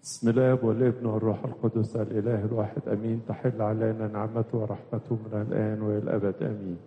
بسم الله والابن والروح القدس الإله الواحد أمين تحل علينا نعمته ورحمته من الآن وإلى الأبد أمين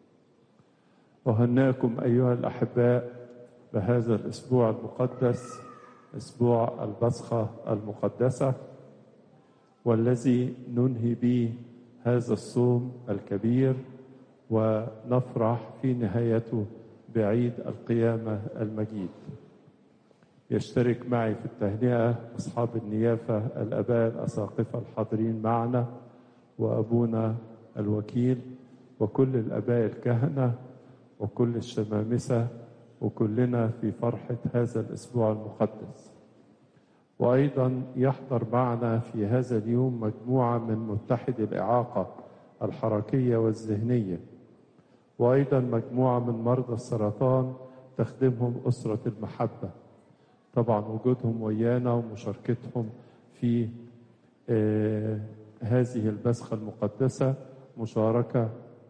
أهناكم أيها الأحباء بهذا الأسبوع المقدس أسبوع البصخة المقدسة والذي ننهي به هذا الصوم الكبير ونفرح في نهايته بعيد القيامة المجيد يشترك معي في التهنئة أصحاب النيافة الأباء الأساقفة الحاضرين معنا وأبونا الوكيل وكل الأباء الكهنة وكل الشمامسة وكلنا في فرحة هذا الأسبوع المقدس وأيضا يحضر معنا في هذا اليوم مجموعة من متحد الإعاقة الحركية والذهنية وأيضا مجموعة من مرضى السرطان تخدمهم أسرة المحبة طبعا وجودهم ويانا ومشاركتهم في آه هذه البسخة المقدسة مشاركة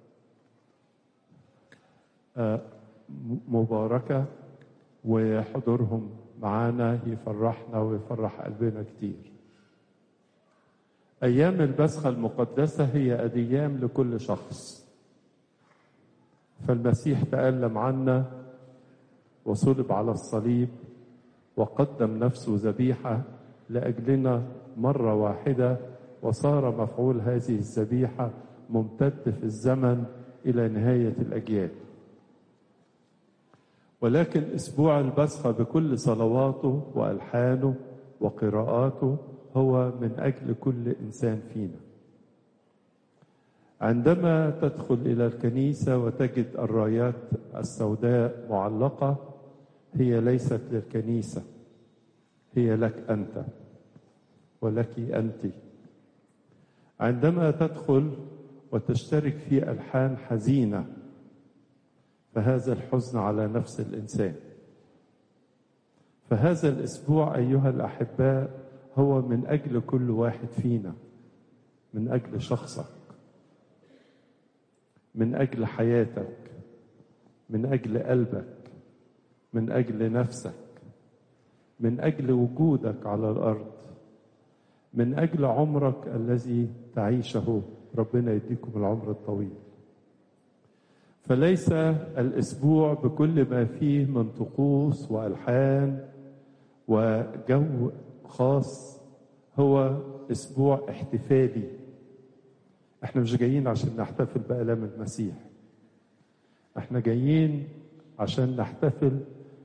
آه مباركة وحضورهم معانا يفرحنا ويفرح قلبنا كتير أيام البسخة المقدسة هي أيام لكل شخص فالمسيح تألم عنا وصلب على الصليب وقدم نفسه ذبيحة لأجلنا مرة واحدة وصار مفعول هذه الذبيحة ممتد في الزمن إلى نهاية الأجيال ولكن أسبوع البسخة بكل صلواته وألحانه وقراءاته هو من أجل كل إنسان فينا عندما تدخل إلى الكنيسة وتجد الرايات السوداء معلقة هي ليست للكنيسة هي لك أنت ولك أنت عندما تدخل وتشترك في ألحان حزينة فهذا الحزن على نفس الإنسان فهذا الأسبوع أيها الأحباء هو من أجل كل واحد فينا من أجل شخصك من أجل حياتك من أجل قلبك من أجل نفسك من أجل وجودك على الأرض من أجل عمرك الذي تعيشه ربنا يديكم العمر الطويل فليس الأسبوع بكل ما فيه من طقوس وألحان وجو خاص هو أسبوع احتفالي احنا مش جايين عشان نحتفل بآلام المسيح احنا جايين عشان نحتفل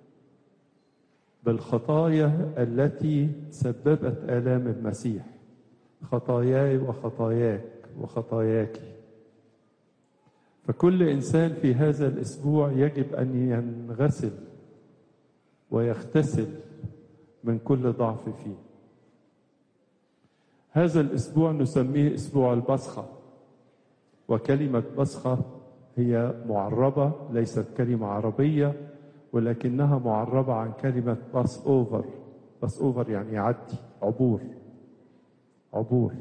بالخطايا التي سببت آلام المسيح خطاياي وخطاياك وخطاياك فكل إنسان في هذا الأسبوع يجب أن ينغسل ويغتسل من كل ضعف فيه هذا الأسبوع نسميه أسبوع البصخة وكلمة بصخة هي معربة ليست كلمة عربية ولكنها معربة عن كلمة باس أوفر باس أوفر يعني يعدي عبور عبور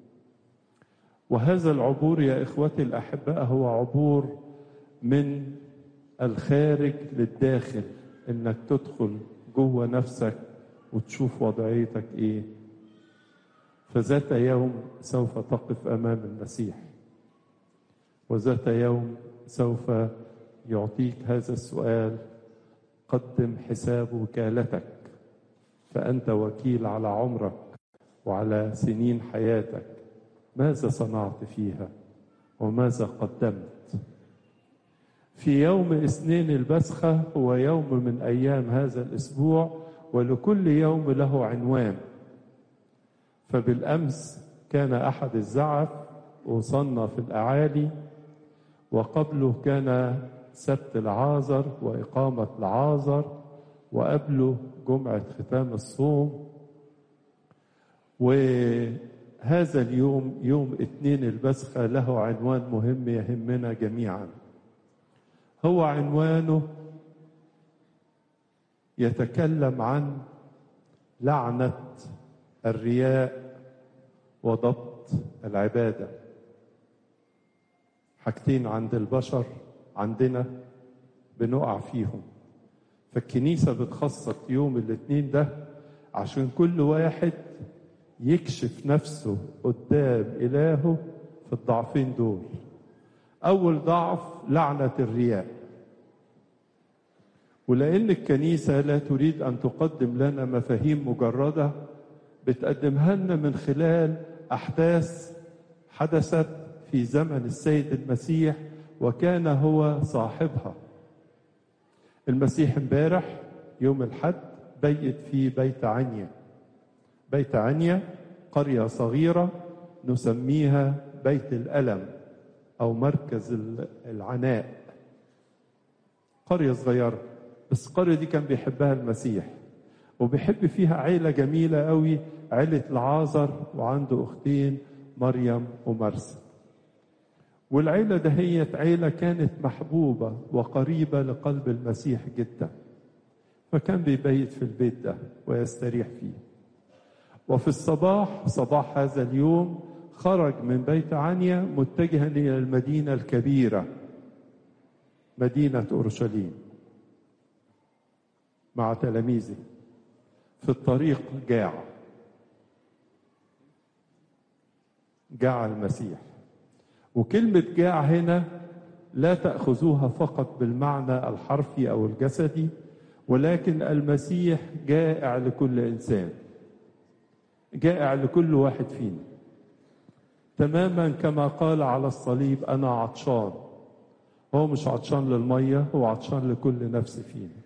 وهذا العبور يا إخوتي الأحباء هو عبور من الخارج للداخل إنك تدخل جوه نفسك وتشوف وضعيتك إيه فذات يوم سوف تقف أمام المسيح وذات يوم سوف يعطيك هذا السؤال قدم حساب وكالتك فأنت وكيل على عمرك وعلى سنين حياتك ماذا صنعت فيها وماذا قدمت في يوم اثنين البسخة هو يوم من أيام هذا الأسبوع ولكل يوم له عنوان فبالأمس كان أحد الزعف وصلنا في الأعالي وقبله كان سبت العازر وإقامة العازر وقبله جمعة ختام الصوم وهذا اليوم يوم اثنين البسخة له عنوان مهم يهمنا جميعا هو عنوانه يتكلم عن لعنة الرياء وضبط العباده حاجتين عند البشر عندنا بنقع فيهم فالكنيسة بتخصص يوم الاثنين ده عشان كل واحد يكشف نفسه قدام إلهه في الضعفين دول أول ضعف لعنة الرياء ولأن الكنيسة لا تريد أن تقدم لنا مفاهيم مجردة بتقدمها لنا من خلال أحداث حدثت في زمن السيد المسيح وكان هو صاحبها المسيح امبارح يوم الحد بيت في بيت عنيا بيت عنيا قرية صغيرة نسميها بيت الألم أو مركز العناء قرية صغيرة بس القرية دي كان بيحبها المسيح وبيحب فيها عيلة جميلة قوي عيلة العازر وعنده أختين مريم ومرسى والعيلة دهيت عيلة كانت محبوبة وقريبة لقلب المسيح جدا فكان بيبيت في البيت ده ويستريح فيه وفي الصباح صباح هذا اليوم خرج من بيت عنيا متجها إلى المدينة الكبيرة مدينة أورشليم مع تلاميذه في الطريق جاع جاع المسيح وكلمة جاع هنا لا تأخذوها فقط بالمعنى الحرفي أو الجسدي ولكن المسيح جائع لكل إنسان جائع لكل واحد فينا تماما كما قال على الصليب أنا عطشان هو مش عطشان للمية هو عطشان لكل نفس فينا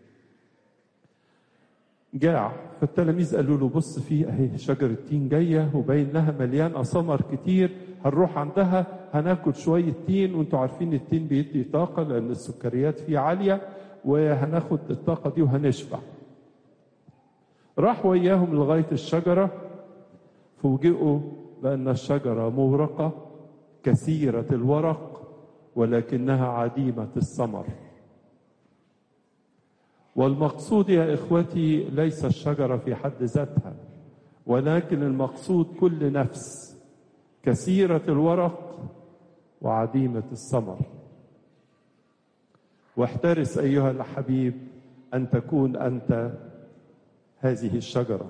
جاع فالتلاميذ قالوا له بص في اهي شجرة تين جاية وباين لها مليانة ثمر كتير هنروح عندها هناكل شوية تين وانتوا عارفين التين بيدي طاقة لأن السكريات فيه عالية وهناخد الطاقة دي وهنشبع راح وياهم لغاية الشجرة فوجئوا بأن الشجرة مورقة كثيرة الورق ولكنها عديمة الثمر والمقصود يا إخوتي ليس الشجرة في حد ذاتها ولكن المقصود كل نفس كثيرة الورق وعديمة الثمر واحترس أيها الحبيب أن تكون أنت هذه الشجرة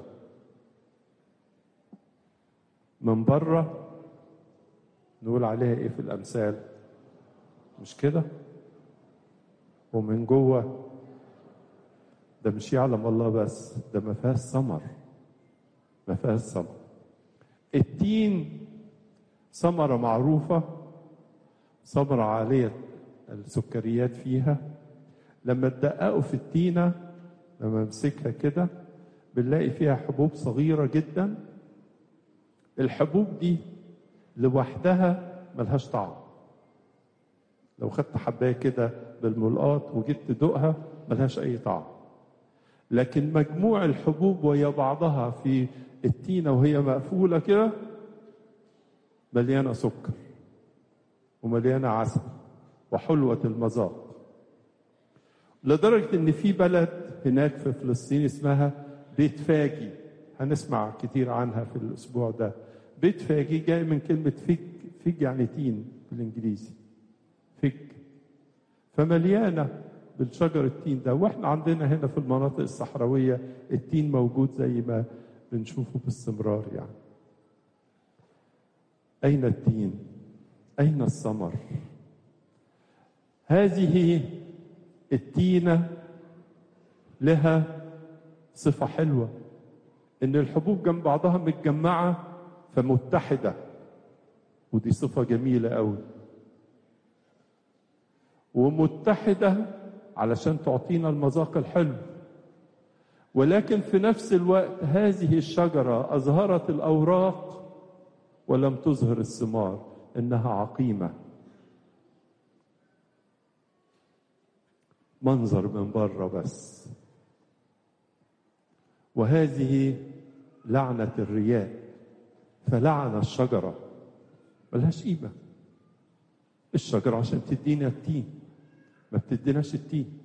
من بره نقول عليها ايه في الامثال مش كده ومن جوه ده مش يعلم الله بس ده ما فيهاش ثمر ما فيهاش ثمر التين ثمرة معروفة ثمرة عالية السكريات فيها لما تدققوا في التينة لما امسكها كده بنلاقي فيها حبوب صغيرة جدا الحبوب دي لوحدها ملهاش طعم لو خدت حبايه كده بالملقاط وجيت تدوقها ملهاش اي طعم لكن مجموع الحبوب ويا بعضها في التينه وهي مقفوله كده مليانه سكر ومليانه عسل وحلوه المذاق لدرجه ان في بلد هناك في فلسطين اسمها بيت فاجي هنسمع كتير عنها في الاسبوع ده بيت فاجي جاي من كلمه فيج فيج يعني تين بالانجليزي فيج فمليانه بالشجر التين ده واحنا عندنا هنا في المناطق الصحراويه التين موجود زي ما بنشوفه باستمرار يعني اين التين اين الثمر هذه التينه لها صفه حلوه ان الحبوب جنب بعضها متجمعه فمتحده ودي صفه جميله قوي ومتحده علشان تعطينا المذاق الحلو ولكن في نفس الوقت هذه الشجره اظهرت الاوراق ولم تظهر الثمار انها عقيمه منظر من بره بس وهذه لعنه الرياء فلعن الشجره ملهاش قيمه الشجره عشان تدينا التين ما بتديناش التين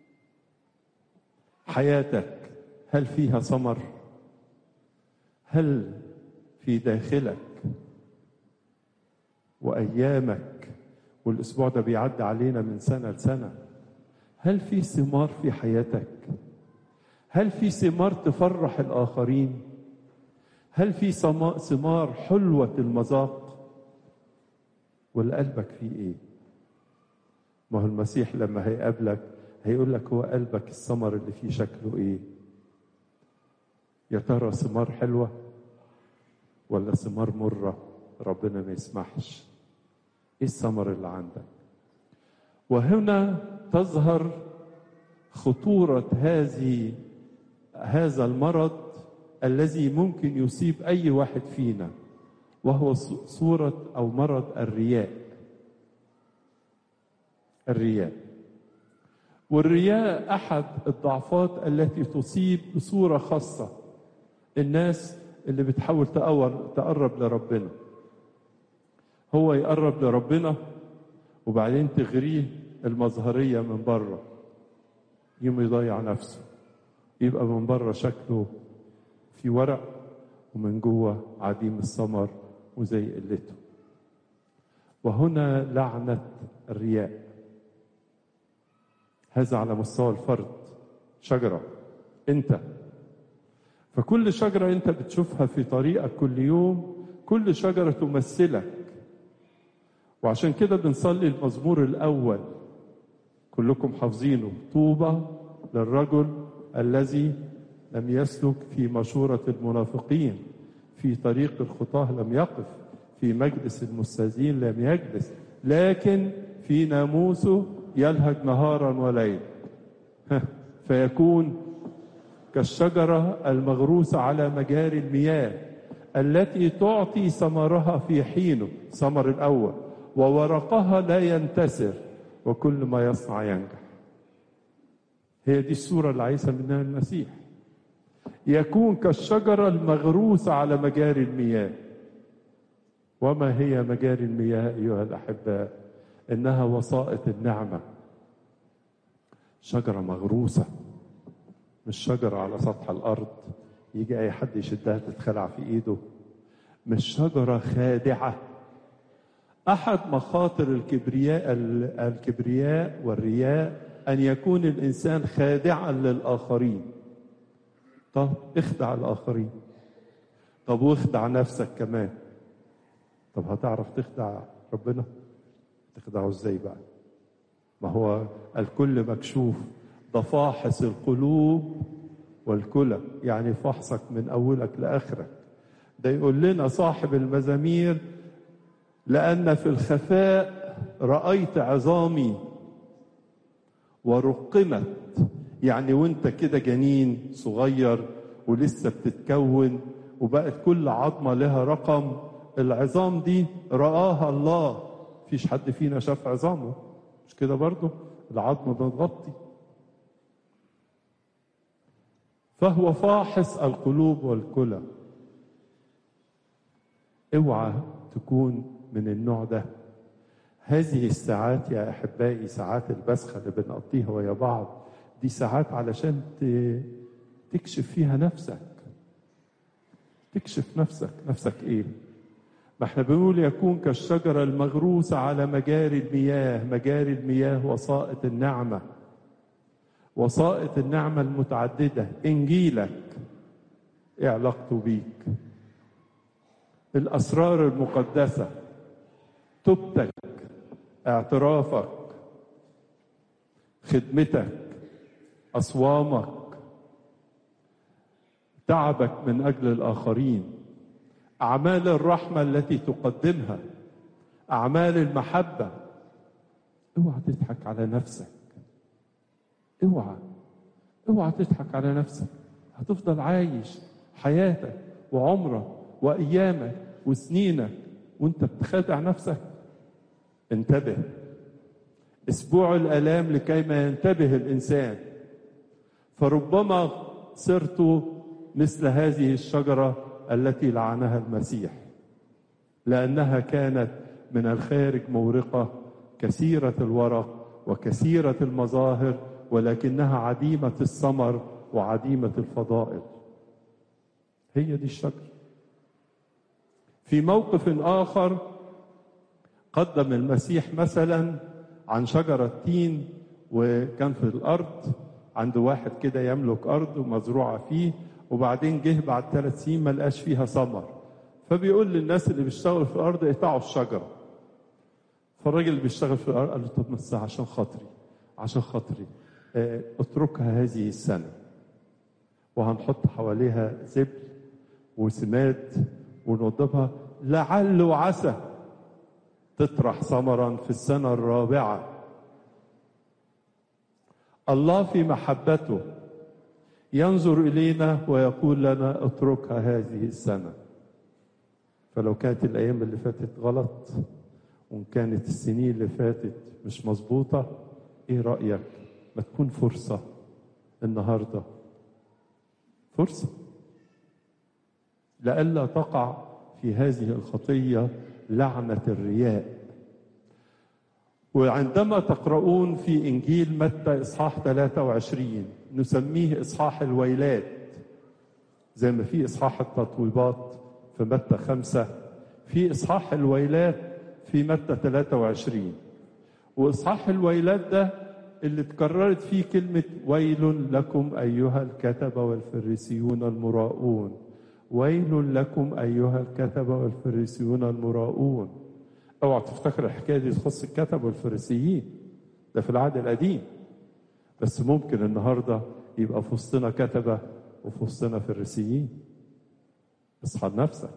حياتك هل فيها ثمر هل في داخلك وايامك والاسبوع ده بيعدي علينا من سنه لسنه هل في ثمار في حياتك هل في ثمار تفرح الاخرين هل في سما- ثمار حلوة المذاق ولا قلبك فيه ايه ما هو المسيح لما هيقابلك هيقول لك هو قلبك الثمر اللي فيه شكله ايه يا ترى ثمار حلوة ولا ثمار مرة ربنا ما يسمحش ايه الثمر اللي عندك وهنا تظهر خطورة هذه هذا المرض الذي ممكن يصيب أي واحد فينا وهو ص- صورة أو مرض الرياء الرياء والرياء أحد الضعفات التي تصيب بصورة خاصة الناس اللي بتحاول تقور تقرب لربنا هو يقرب لربنا وبعدين تغريه المظهرية من بره يوم يضيع نفسه يبقى من بره شكله في ورق ومن جوه عديم الثمر وزي قلته وهنا لعنة الرياء هذا على مستوى الفرد شجرة انت فكل شجرة انت بتشوفها في طريقك كل يوم كل شجرة تمثلك وعشان كده بنصلي المزمور الأول كلكم حافظينه طوبى للرجل الذي لم يسلك في مشورة المنافقين في طريق الخطاه لم يقف في مجلس المستاذين لم يجلس لكن في ناموسه يلهج نهارا وليلا ها، فيكون كالشجرة المغروسة على مجاري المياه التي تعطي ثمرها في حينه ثمر الأول وورقها لا ينتسر وكل ما يصنع ينجح هي دي الصورة اللي عايزها منها المسيح يكون كالشجرة المغروسة على مجاري المياه وما هي مجاري المياه أيها الأحباء إنها وسائط النعمة شجرة مغروسة مش شجرة على سطح الأرض يجي أي حد يشدها تتخلع في إيده مش شجرة خادعة أحد مخاطر الكبرياء الكبرياء والرياء أن يكون الإنسان خادعا للآخرين طب اخدع الآخرين طب واخدع نفسك كمان طب هتعرف تخدع ربنا تخدعه ازاي بقى ما هو الكل مكشوف ده فاحص القلوب والكلى يعني فحصك من أولك لآخرك ده يقول لنا صاحب المزامير لأن في الخفاء رأيت عظامي ورقمت يعني وانت كده جنين صغير ولسه بتتكون وبقت كل عظمة لها رقم العظام دي رآها الله فيش حد فينا شاف عظامه مش كده برضو العظم بتغطي فهو فاحص القلوب والكلى اوعى تكون من النوع ده هذه الساعات يا احبائي ساعات البسخه اللي بنقضيها ويا بعض دي ساعات علشان تكشف فيها نفسك تكشف نفسك نفسك ايه ما احنا بنقول يكون كالشجره المغروسه على مجاري المياه مجاري المياه وسائط النعمه وسائط النعمه المتعدده انجيلك ايه علاقته بيك الاسرار المقدسه توبتك اعترافك خدمتك اصوامك تعبك من اجل الاخرين اعمال الرحمه التي تقدمها اعمال المحبه اوعى تضحك على نفسك اوعى اوعى تضحك على نفسك هتفضل عايش حياتك وعمرك وايامك وسنينك وانت بتخادع نفسك انتبه اسبوع الالام لكي ما ينتبه الانسان فربما صرت مثل هذه الشجره التي لعنها المسيح لانها كانت من الخارج مورقه كثيره الورق وكثيره المظاهر ولكنها عديمه الثمر وعديمه الفضائل هي دي الشجره في موقف اخر قدم المسيح مثلا عن شجره تين وكان في الارض عند واحد كده يملك ارض ومزروعه فيه وبعدين جه بعد ثلاث سنين ما لقاش فيها ثمر فبيقول للناس اللي بيشتغلوا في الارض اقطعوا الشجره فالراجل اللي بيشتغل في الارض قال له طب بس عشان خاطري عشان خاطري اه اتركها هذه السنه وهنحط حواليها زبل وسماد ونوضبها لعل وعسى تطرح ثمرا في السنه الرابعه الله في محبته ينظر الينا ويقول لنا اتركها هذه السنه فلو كانت الايام اللي فاتت غلط وان كانت السنين اللي فاتت مش مظبوطه ايه رايك ما تكون فرصه النهارده فرصه لئلا تقع في هذه الخطيه لعنه الرياء وعندما تقرؤون في انجيل متى اصحاح 23 نسميه اصحاح الويلات زي ما في اصحاح التطويبات في متى خمسة في إصحاح الويلات في متى 23 وإصحاح الويلات ده اللي اتكررت فيه كلمة ويل لكم أيها الكتبة والفريسيون المراؤون ويل لكم أيها الكتبة والفريسيون المراؤون اوعى تفتكر الحكاية دي تخص الكتبة والفريسيين ده في العهد القديم بس ممكن النهارده يبقى في وسطنا كتبة وفي وسطنا فريسيين اصحى نفسك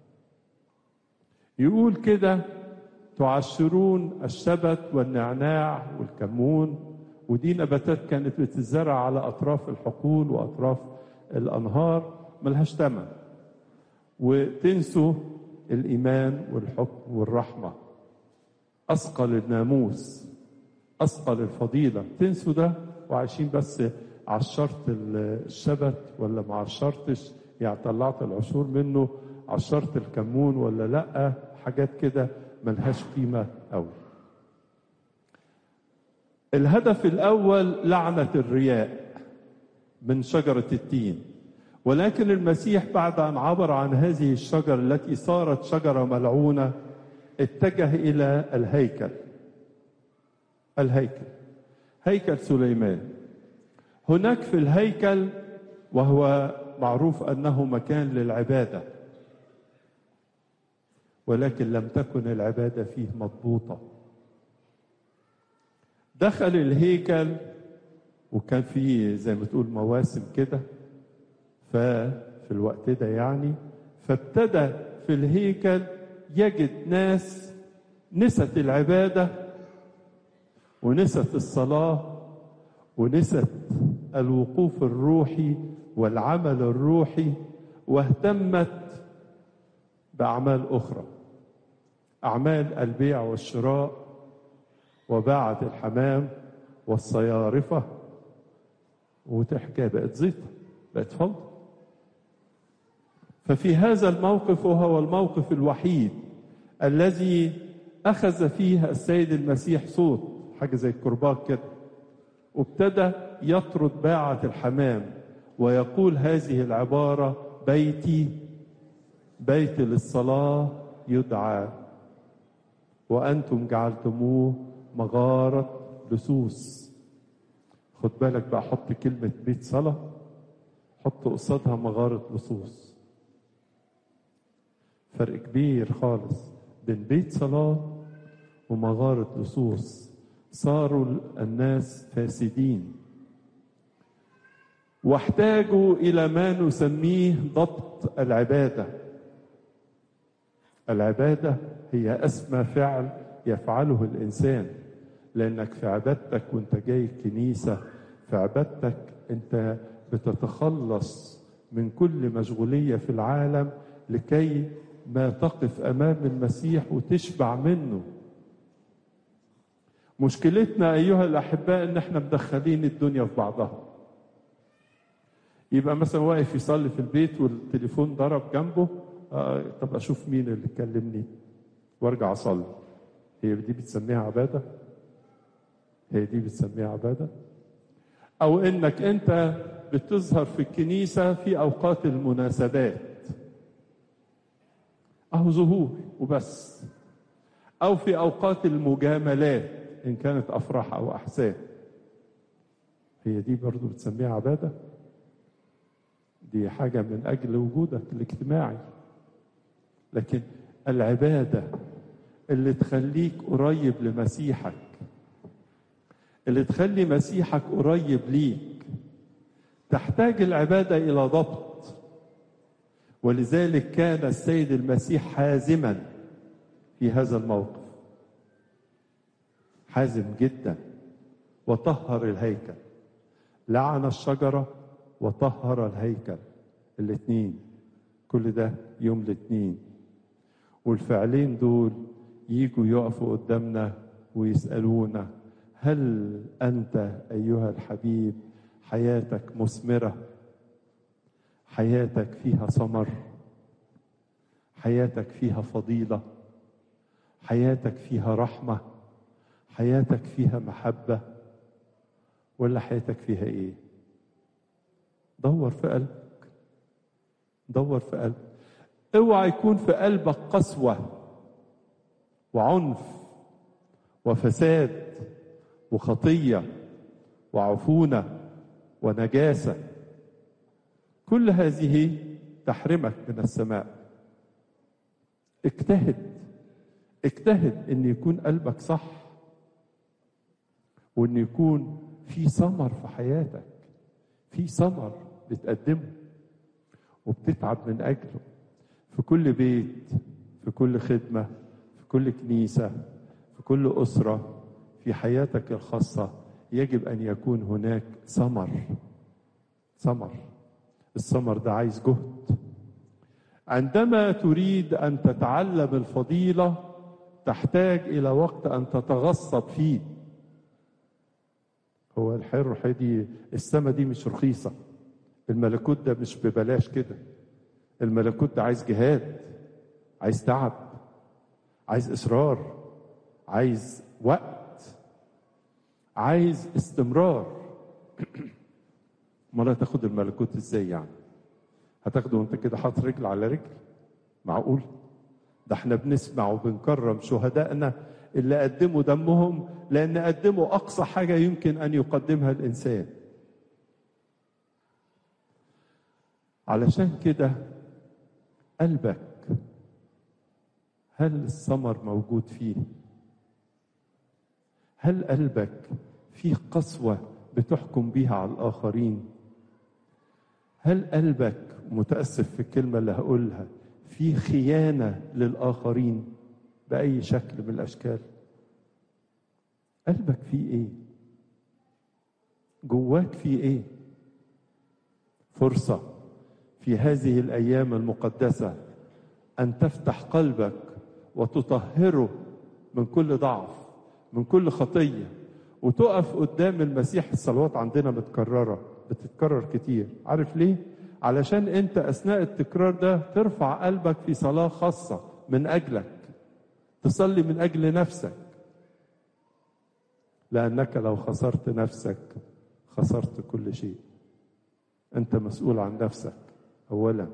يقول كده تعشرون الشبت والنعناع والكمون ودي نباتات كانت بتزرع على اطراف الحقول واطراف الانهار ملهاش ثمن وتنسوا الايمان والحكم والرحمه اثقل الناموس اثقل الفضيله تنسوا ده وعايشين بس عشرت الشبت ولا ما عشرتش يعني طلعت العشور منه عشرت الكمون ولا لا حاجات كده ملهاش قيمة أوي الهدف الأول لعنة الرياء من شجرة التين ولكن المسيح بعد أن عبر عن هذه الشجرة التي صارت شجرة ملعونة اتجه إلى الهيكل الهيكل هيكل سليمان هناك في الهيكل وهو معروف انه مكان للعباده ولكن لم تكن العباده فيه مضبوطه دخل الهيكل وكان فيه زي ما تقول مواسم كده ففي الوقت ده يعني فابتدى في الهيكل يجد ناس نست العباده ونست الصلاه ونست الوقوف الروحي والعمل الروحي واهتمت باعمال اخرى اعمال البيع والشراء وباعت الحمام والصيارفه وتحكي بقت زيطه بقت فوضى ففي هذا الموقف وهو الموقف الوحيد الذي اخذ فيه السيد المسيح صوت حاجه زي الكرباج كده وابتدى يطرد باعة الحمام ويقول هذه العبارة بيتي بيت للصلاة يدعى وأنتم جعلتموه مغارة لصوص خد بالك بقى حط كلمة بيت صلاة حط قصادها مغارة لصوص فرق كبير خالص بين بيت صلاة ومغارة لصوص صاروا الناس فاسدين واحتاجوا الى ما نسميه ضبط العباده العباده هي اسمى فعل يفعله الانسان لانك في عبادتك وانت جاي الكنيسه في عبادتك انت بتتخلص من كل مشغوليه في العالم لكي ما تقف امام المسيح وتشبع منه مشكلتنا ايها الاحباء ان احنا مدخلين الدنيا في بعضها يبقى مثلا واقف يصلي في البيت والتليفون ضرب جنبه آه طب اشوف مين اللي كلمني وارجع اصلي هي دي بتسميها عباده هي دي بتسميها عباده او انك انت بتظهر في الكنيسه في اوقات المناسبات اهو ظهور وبس او في اوقات المجاملات ان كانت افراح او احزان هي دي برضو بتسميها عباده دي حاجة من أجل وجودك الاجتماعي لكن العبادة اللي تخليك قريب لمسيحك اللي تخلي مسيحك قريب ليك تحتاج العبادة إلى ضبط ولذلك كان السيد المسيح حازما في هذا الموقف حازم جدا وطهر الهيكل لعن الشجرة وطهر الهيكل الاثنين كل ده يوم الاثنين والفعلين دول يجوا يقفوا قدامنا ويسألونا هل أنت أيها الحبيب حياتك مثمرة حياتك فيها ثمر حياتك فيها فضيلة حياتك فيها رحمة حياتك فيها محبة ولا حياتك فيها ايه دور في قلبك دور في قلبك اوعى يكون في قلبك قسوة وعنف وفساد وخطية وعفونة ونجاسة كل هذه تحرمك من السماء اجتهد اجتهد ان يكون قلبك صح وان يكون في ثمر في حياتك في ثمر بتقدمه وبتتعب من اجله في كل بيت في كل خدمه في كل كنيسه في كل اسره في حياتك الخاصه يجب ان يكون هناك ثمر ثمر الثمر ده عايز جهد عندما تريد ان تتعلم الفضيله تحتاج الى وقت ان تتغصب فيه هو الحياه الروحيه دي السما دي مش رخيصه الملكوت ده مش ببلاش كده الملكوت ده عايز جهاد عايز تعب عايز اصرار عايز وقت عايز استمرار امال هتاخد الملكوت ازاي يعني هتاخده وانت كده حاطط رجل على رجل معقول ده احنا بنسمع وبنكرم شهدائنا اللي قدموا دمهم لان قدموا اقصى حاجه يمكن ان يقدمها الانسان علشان كده قلبك هل الثمر موجود فيه هل قلبك فيه قسوه بتحكم بيها على الاخرين هل قلبك متاسف في الكلمه اللي هقولها في خيانه للاخرين باي شكل من الاشكال قلبك فيه ايه جواك فيه ايه فرصه في هذه الايام المقدسه ان تفتح قلبك وتطهره من كل ضعف من كل خطيه وتقف قدام المسيح الصلوات عندنا متكرره بتتكرر كتير عارف ليه علشان انت اثناء التكرار ده ترفع قلبك في صلاه خاصه من اجلك تصلي من اجل نفسك لانك لو خسرت نفسك خسرت كل شيء انت مسؤول عن نفسك اولا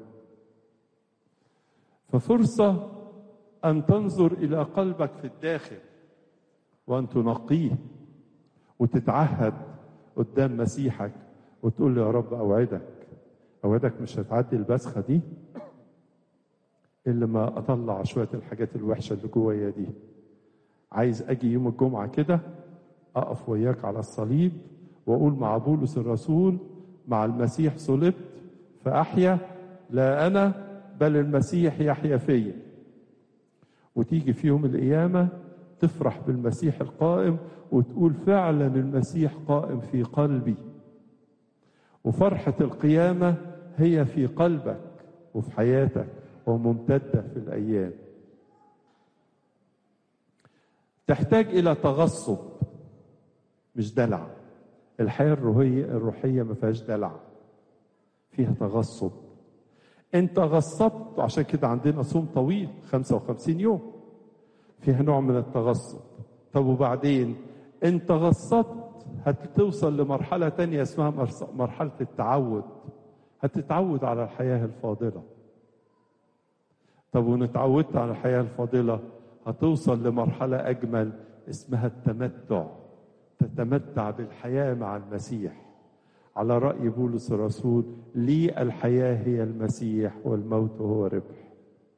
ففرصه ان تنظر الى قلبك في الداخل وان تنقيه وتتعهد قدام مسيحك وتقول له يا رب اوعدك اوعدك مش هتعدي البسخه دي الا ما اطلع شويه الحاجات الوحشه اللي جوايا دي عايز اجي يوم الجمعه كده اقف وياك على الصليب واقول مع بولس الرسول مع المسيح صلبت فاحيا لا انا بل المسيح يحيا فيا وتيجي في يوم القيامه تفرح بالمسيح القائم وتقول فعلا المسيح قائم في قلبي وفرحه القيامه هي في قلبك وفي حياتك وممتده في الايام تحتاج الى تغصب مش دلع الحياه الروحيه الروحيه ما فيهاش دلع فيها تغصب انت غصبت عشان كده عندنا صوم طويل 55 يوم فيها نوع من التغصب طب وبعدين انت غصبت هتوصل لمرحله تانية اسمها مرحله التعود هتتعود على الحياه الفاضله طب ونتعودت على الحياه الفاضله هتوصل لمرحله اجمل اسمها التمتع تتمتع بالحياه مع المسيح على رأي بولس الرسول لي الحياة هي المسيح والموت هو ربح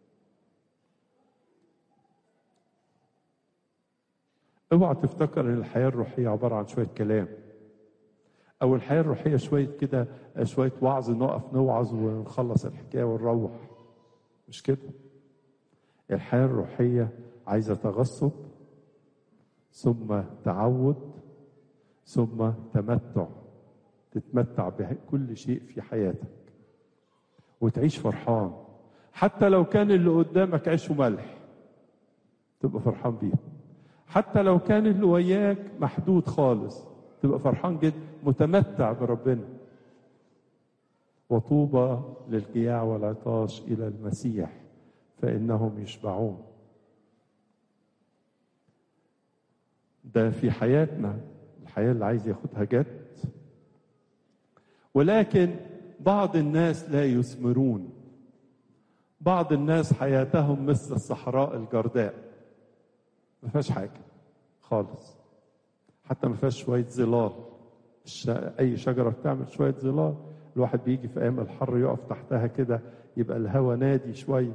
اوعى تفتكر ان الحياة الروحية عبارة عن شوية كلام او الحياة الروحية شوية كده شوية وعظ نقف نوعظ ونخلص الحكاية ونروح مش كده الحياة الروحية عايزة تغصب ثم تعود ثم تمتع تتمتع بكل شيء في حياتك وتعيش فرحان حتى لو كان اللي قدامك عيش وملح تبقى فرحان بيه حتى لو كان اللي وياك محدود خالص تبقى فرحان جدا متمتع بربنا وطوبى للجياع والعطاش الى المسيح فانهم يشبعون ده في حياتنا الحياه اللي عايز ياخدها جد ولكن بعض الناس لا يثمرون بعض الناس حياتهم مثل الصحراء الجرداء ما فيهاش حاجه خالص حتى ما فيهاش شويه ظلال اي شجره بتعمل شويه ظلال الواحد بيجي في ايام الحر يقف تحتها كده يبقى الهواء نادي شويه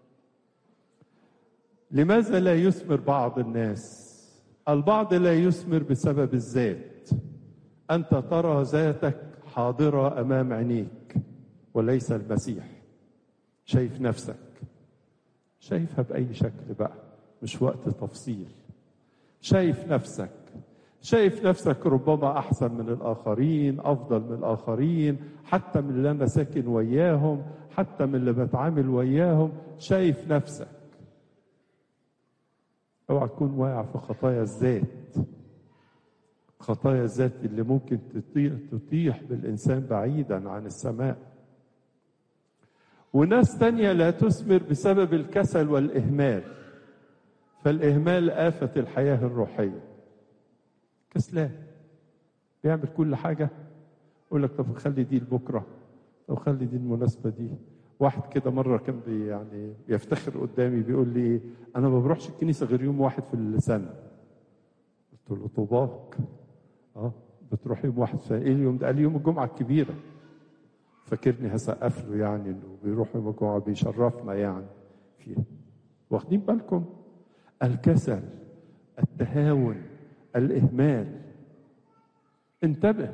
لماذا لا يثمر بعض الناس البعض لا يثمر بسبب الذات انت ترى ذاتك حاضره امام عينيك وليس المسيح شايف نفسك شايفها باي شكل بقى مش وقت تفصيل شايف نفسك شايف نفسك ربما احسن من الاخرين افضل من الاخرين حتى من اللي انا ساكن وياهم حتى من اللي بتعامل وياهم شايف نفسك اوعى تكون واقع في خطايا الذات خطايا الذات اللي ممكن تطيح, تطيح بالانسان بعيدا عن السماء وناس تانية لا تثمر بسبب الكسل والإهمال فالإهمال آفة الحياة الروحية كسلان بيعمل كل حاجة يقول لك طب خلي دي لبكرة طب خلي دي المناسبة دي واحد كده مرة كان بي يعني بيفتخر قدامي بيقول لي أنا ما بروحش الكنيسة غير يوم واحد في السنة قلت له طوباك اه بتروح يوم واحد في ايه اليوم ده؟ قال لي يوم الجمعة الكبيرة فاكرني هسقف له يعني انه بيروح يوم الجمعة بيشرفنا يعني فيها واخدين بالكم الكسل التهاون الإهمال انتبه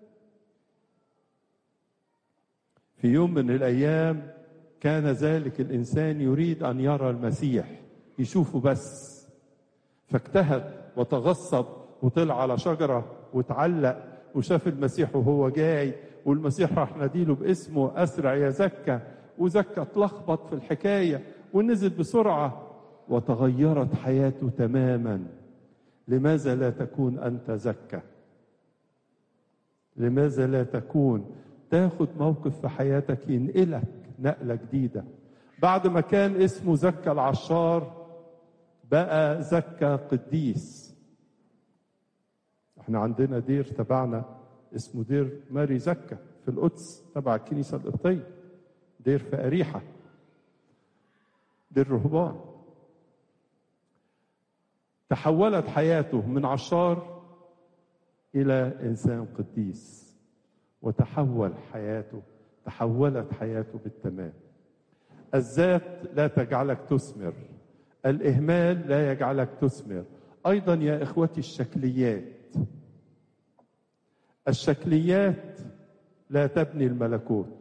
في يوم من الأيام كان ذلك الإنسان يريد أن يرى المسيح يشوفه بس فاجتهد وتغصب وطلع على شجرة وتعلق وشاف المسيح وهو جاي والمسيح راح ناديله باسمه أسرع يا زكا وزكا اتلخبط في الحكاية ونزل بسرعة وتغيرت حياته تماما لماذا لا تكون أنت زكا لماذا لا تكون تاخد موقف في حياتك ينقلك نقلة جديدة بعد ما كان اسمه زكا العشار بقى زكا قديس احنا عندنا دير تبعنا اسمه دير ماري زكا في القدس تبع الكنيسة القبطية دير في أريحة دير رهبان تحولت حياته من عشار إلى إنسان قديس وتحول حياته تحولت حياته بالتمام الذات لا تجعلك تثمر الإهمال لا يجعلك تثمر أيضا يا إخوتي الشكليات الشكليات لا تبني الملكوت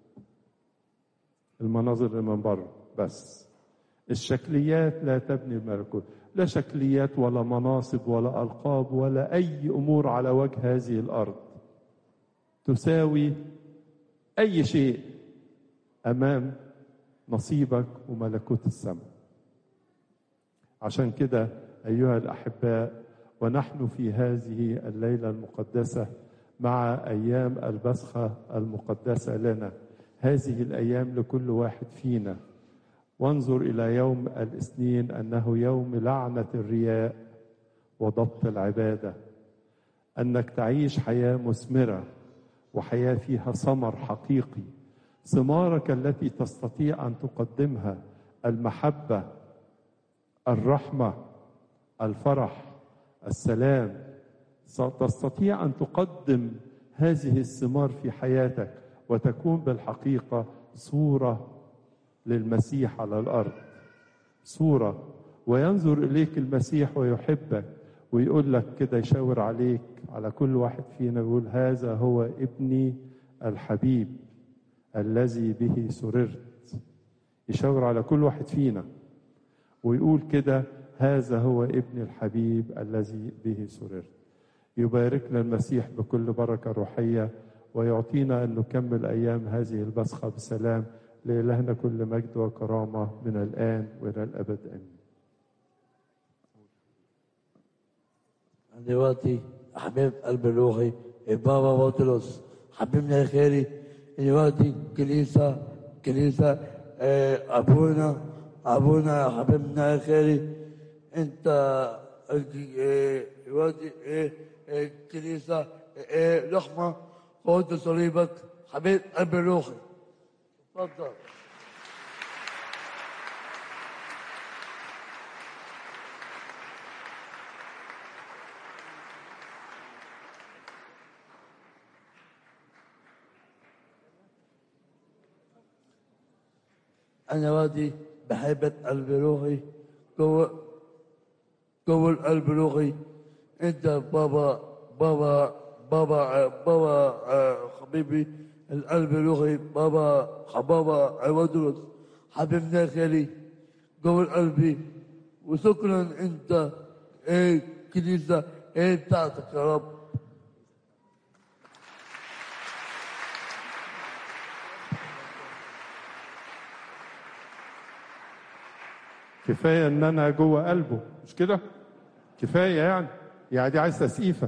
المناظر اللي من بره بس الشكليات لا تبني الملكوت لا شكليات ولا مناصب ولا ألقاب ولا أي أمور على وجه هذه الأرض تساوي أي شيء أمام نصيبك وملكوت السماء عشان كده أيها الأحباء ونحن في هذه الليلة المقدسة مع أيام البسخة المقدسة لنا هذه الأيام لكل واحد فينا وانظر إلى يوم الاثنين أنه يوم لعنة الرياء وضبط العبادة أنك تعيش حياة مثمرة وحياة فيها ثمر حقيقي ثمارك التي تستطيع أن تقدمها المحبة الرحمة الفرح السلام تستطيع أن تقدم هذه الثمار في حياتك وتكون بالحقيقة صورة للمسيح على الأرض صورة وينظر إليك المسيح ويحبك ويقول لك كده يشاور عليك على كل واحد فينا يقول هذا هو ابني الحبيب الذي به سررت يشاور على كل واحد فينا ويقول كده هذا هو ابن الحبيب الذي به سررت يباركنا المسيح بكل بركة روحية ويعطينا أن نكمل أيام هذه البسخة بسلام لإلهنا كل مجد وكرامة من الآن وإلى الأبد آمين دلوقتي حبيب قلب الروحي البابا بطرس حبيبنا الخيري دلوقتي كنيسة كنيسة آه، أبونا أبونا حبيبنا الخيري أنت آه، دلوقتي آه، آه، كنيسة آه، لحمة قوة صليبك حبيب قلب الروحي اتفضل أنا وادي بحبة قلب روحي جوه جوه القلب روحي أنت بابا بابا بابا بابا آه، حبيبي القلب روحي بابا بابا عوضرس حبيبنا خالي جوه قلبي وشكرا أنت إيه كنيسة إيه بتاعتك يا رب كفاية إن أنا جوه قلبه مش كده؟ كفاية يعني يعني دي عايز تسقيفة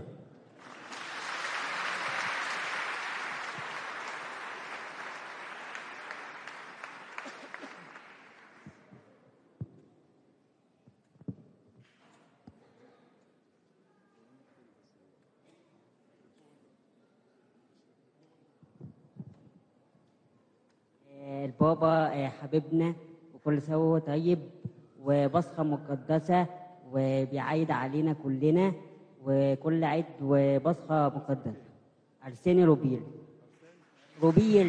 آه، البابا آه، حبيبنا وكل سنة وهو طيب وبصخة مقدسة وبيعيد علينا كلنا وكل عيد وبصخة مقدسة أرساني روبيل روبيل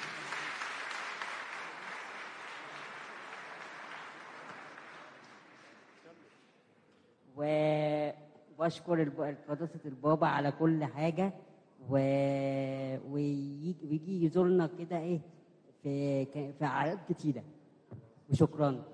وبشكر الب- قداسة البابا على كل حاجة و... ويجي ويجي يزورنا كده ايه في ك- في أعياد كتيرة وشكرا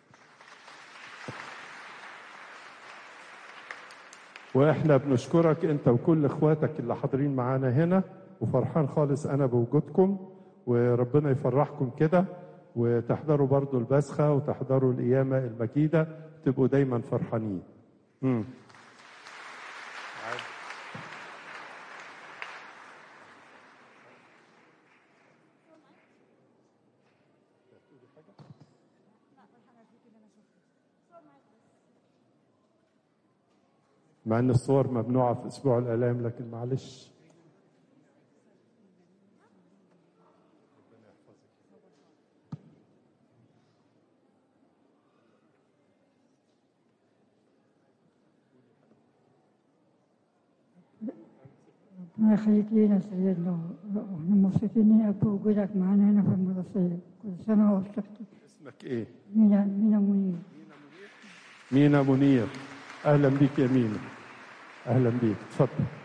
واحنا بنشكرك انت وكل اخواتك اللي حاضرين معانا هنا وفرحان خالص انا بوجودكم وربنا يفرحكم كده وتحضروا برضو البسخة وتحضروا القيامة المجيدة تبقوا دايما فرحانين مم. مع ان الصور ممنوعة في اسبوع الالام لكن معلش ربنا يخليك لينا سيدنا واحنا مبسوطين بوجودك معانا هنا في المدرسية كل سنة وانت طيب. اسمك ايه مينا مينا منير مينا منير اهلا بيك يا مينا اهلا بيك اتفضل